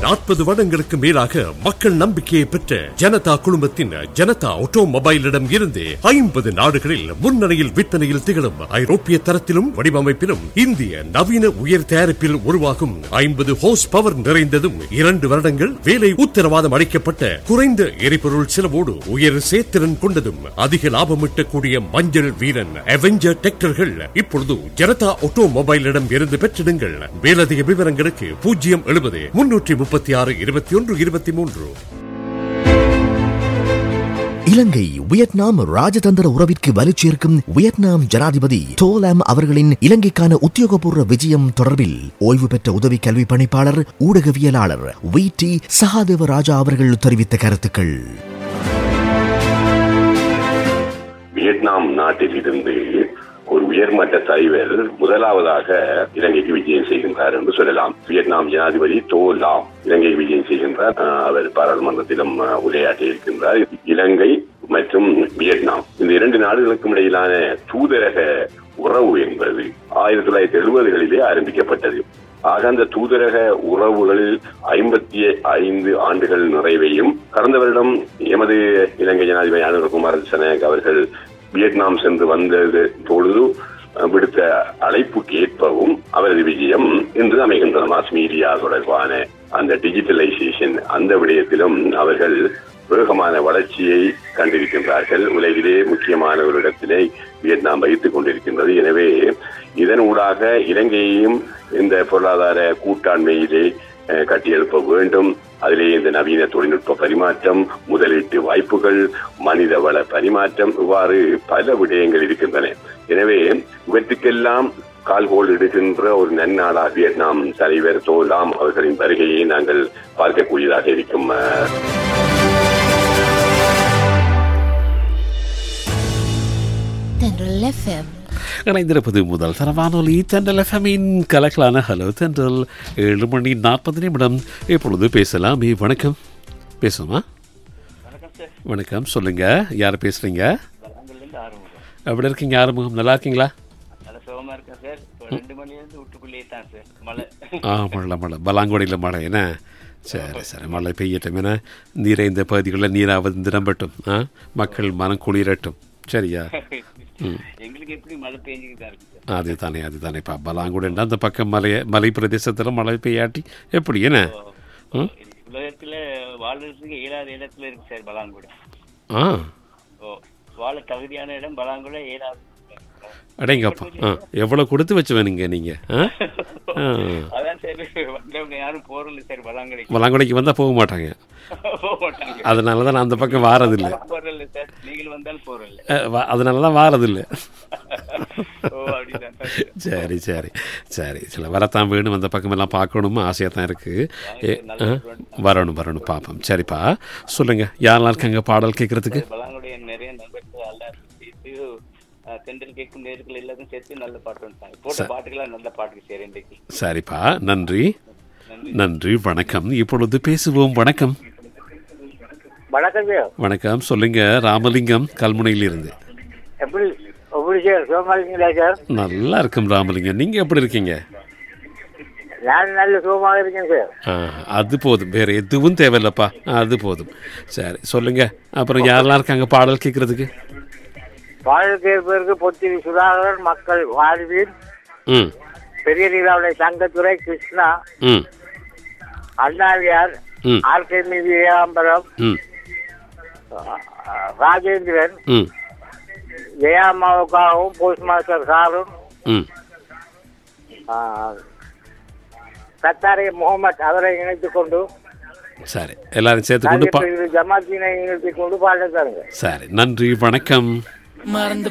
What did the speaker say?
நாற்பது வருடங்களுக்கு மேலாக மக்கள் நம்பிக்கையை பெற்ற ஜனதா குழுமத்தின் ஜனதா ஆட்டோமொபைலிடம் இருந்து ஐம்பது நாடுகளில் முன்னணியில் விற்பனையில் திகழும் ஐரோப்பிய தரத்திலும் வடிவமைப்பிலும் இந்திய நவீன உயர் தயாரிப்பில் உருவாகும் ஐம்பது ஹோஸ் பவர் நிறைந்ததும் இரண்டு வருடங்கள் வேலை உத்தரவாதம் அளிக்கப்பட்ட குறைந்த எரிபொருள் செலவோடு உயர் சேத்திறன் கொண்டதும் அதிக லாபம் ஈட்டக்கூடிய மஞ்சள் வீரன் அவெஞ்சர் டிராக்டர்கள் இப்பொழுது ஜனதா ஆட்டோமொபைலிடம் இருந்து பெற்றிடுங்கள் மேலதிக விவரங்களுக்கு பூஜ்ஜியம் எழுபது முன்னூற்றி முப்பத்தி ஆறு இருபத்தி ஒன்று இருபத்தி மூன்று இலங்கை வியட்நாம் ராஜதந்திர உறவிற்கு வலுச்சேர்க்கும் வியட்நாம் ஜனாதிபதி டோலாம் அவர்களின் இலங்கைக்கான உத்தியோகபூர்வ விஜயம் தொடர்பில் ஓய்வு பெற்ற உதவி கல்வி பணிப்பாளர் ஊடகவியலாளர் வி டி சகாதேவ ராஜா அவர்கள் தெரிவித்த கருத்துக்கள் வியட்நாம் நாட்டில் இருந்து ஒரு உயர்மட்ட தலைவர் முதலாவதாக இலங்கைக்கு விஜயம் செய்கின்றார் என்று சொல்லலாம் வியட்நாம் ஜனாதிபதி தோ லாம் இலங்கைக்கு விஜயம் செய்கின்றார் அஹ், அவர் பாராளுமன்றத்திலும் அஹ், உரையாற்றி இருக்கின்றார் இலங்கை மற்றும் வியட்நாம் இந்த இரண்டு நாடுகளுக்கும் இடையிலான தூதரக உறவு என்பது ஆயிரத்தி தொள்ளாயிரத்தி எழுபதுகளிலே ஆரம்பிக்கப்பட்டது ஆக அந்த தூதரக உறவுகளில் ஐம்பத்தி ஐந்து ஆண்டுகள் நிறைவையும் கடந்த வருடம் எமது இலங்கை ஜனாதிபதி அனுரகுமார் சனக் அவர்கள் வியட்நாம் சென்று வந்தது பொழுது அஹ், விடுத்த அழைப்புக்கு ஏற்பவும் அவரது விஜயம் இன்று அமைகின்றது மாஸ் மீடியா தொடர்பான அந்த டிஜிட்டலைசேஷன் அந்த விடயத்திலும் அவர்கள் வேகமான வளர்ச்சியை கண்டிருக்கின்றார்கள் உலகிலே முக்கியமான ஒரு இடத்திலே வியட்நாம் வகித்துக் கொண்டிருக்கின்றது எனவே இதன் ஊடாக இலங்கையையும் இந்த பொருளாதார கூட்டாண்மையிலே அஹ், கட்டியெழுப்ப வேண்டும் அதிலே இந்த நவீன தொழில்நுட்ப பரிமாற்றம் முதலீட்டு வாய்ப்புகள் மனித வள பரிமாற்றம் இவ்வாறு பல விடயங்கள் இருக்கின்றன எனவே இவற்றுக்கெல்லாம் கால்கோல் இடுகின்ற ஒரு நன்னாடாக வியட்நாம் தலைவர் தோலாம் அவர்களின் வருகையை நாங்கள் பார்க்கக்கூடியதாக இருக்கும் அஹ், தென்றல் எஃப்எம் இணைந்திருப்பது முதல் தர வானொலி தென்றல் எஃப்எம்மின் கலக்கலான ஹலோ தென்றல் ஏழு மணி நாற்பது நிமிடம் இப்பொழுது பேசலாம் வணக்கம் பேசுமா வணக்கம் சொல்லுங்க யார் பேசுறீங்க அங்கிருந்து ஆரம்பிக்கும் எப்படி இருக்கீங்க ஆறுமுகம் நல்லா இருக்கீங்களா நல்ல சுகமா இருக்கேன் சார் இப்போ ரெண்டு மணிலேருந்து வீட்டுக்குள்ளேயே தான் சார் மழை ஆ மழை மழை பலாங்குடியில் மழை என்ன சரி சரி மழை பெய்யட்டும் என நீரை இந்த பகுதிகளில் நீராவது நிரம்பட்டும் ஆ மக்கள் மனம் குளிரட்டும் சரியா எங்களுக்கு எப்படி மழை பெஞ்சுக்கிட்டு தான் இருக்கு சார் அது தானே அது தானேப்பா பலாங்குடின்னா அந்த பக்கம் மலை மலை பிரதேசத்தில் மழை பெய்யாட்டி எப்படி என்ன ம் உலகத்துல வாழ்றதுக்கு இயலாத இடத்துல இருக்கு சார் பலாங்குடி ஆ ஓ வாழ தகுதியான இடம் பலாங்குட இயலாத அடேங்கப்பா ஆ எவ்வளோ கொடுத்து வச்சுவேனுங்க நீங்கள் ஆ ஆ அதான் சார் வந்தவங்க யாரும் போறதில்ல சார் பலாங்குடிக்கு பலாங்குடிக்கு வந்தால் போக மாட்டாங்க போக மாட்டாங்க அதனால தான் நான் அந்த பக்கம் வாரதில்லை போறதில்ல சார் நீங்கள் வந்தாலும் போறதில்ல அஹ், வா- அதனால தான் வாரதில்லை ஓ அப்படிதான் சார் சரி சரி சரி சில வரத்தான் வேணும் அந்த பக்கமெல்லாம் பார்க்கணும் ஆசையாக தான் இருக்குது ஏ ஆ, வரணும் வரணும் பார்ப்போம் சரிப்பா சொல்லுங்கள் யாரெல்லாம் இருக்காங்க பாடல் கேட்குறதுக்கு பலாங்குடைய நிறைய நண்பர்கள் எல்லாரும் சேர்த்து அஹ், தென்றல் கேட்கும் நேர்கள் எல்லாத்தையும் சேர்த்து நல்ல பாட்டு வந்துட்டாங்க போட்ட பாட்டுக்கெல்லாம் நல்ல பாட்டுக்கு சரி இன்றைக்கு சரிப்பா நன்றி நன்றி வணக்கம் இப்பொழுது பேசுவோம் வணக்கம் வணக்கம் சார் வணக்கம் சொல்லுங்க ராமலிங்கம் கல்முனையிலிருந்து எப்படி எப்படி சார் சுகமா இருக்கீங்களா சார் நல்லா இருக்கும் ராமலிங்கம் நீங்க எப்படி இருக்கீங்க நான் நல்ல சுகமாக இருக்கேன் சார் ஆ, அது போதும் வேற எதுவும் தேவையில்லப்பா அது போதும் சரி சொல்லுங்க அப்புறம் யாரெல்லாம் இருக்காங்க பாடல் கேட்கறதுக்கு பாடல் கேட்பதற்கு பொத்திரி சுதாகரன் மக்கள் வாழ்வில் ம் பெரிய நீராவுடைய தங்கத்துறை கிருஷ்ணா ம் அண்ணாவியார் ம் ஆர்கேமி வியாம்பரம் ம் ராஜேந்திரன் ம் ஜெயாமாவுக்காகவும் போஸ்ட் மாஸ்டர் சாரும் ம் சத்தாரை முகமது அவரை இணைத்துக் கொண்டு சரி எல்லாரும் சேர்த்து கொண்டு பா ஜமாத்தினை இணைத்துக் கொண்டு பாடல் தருங்க சரி நன்றி வணக்கம் மறந்து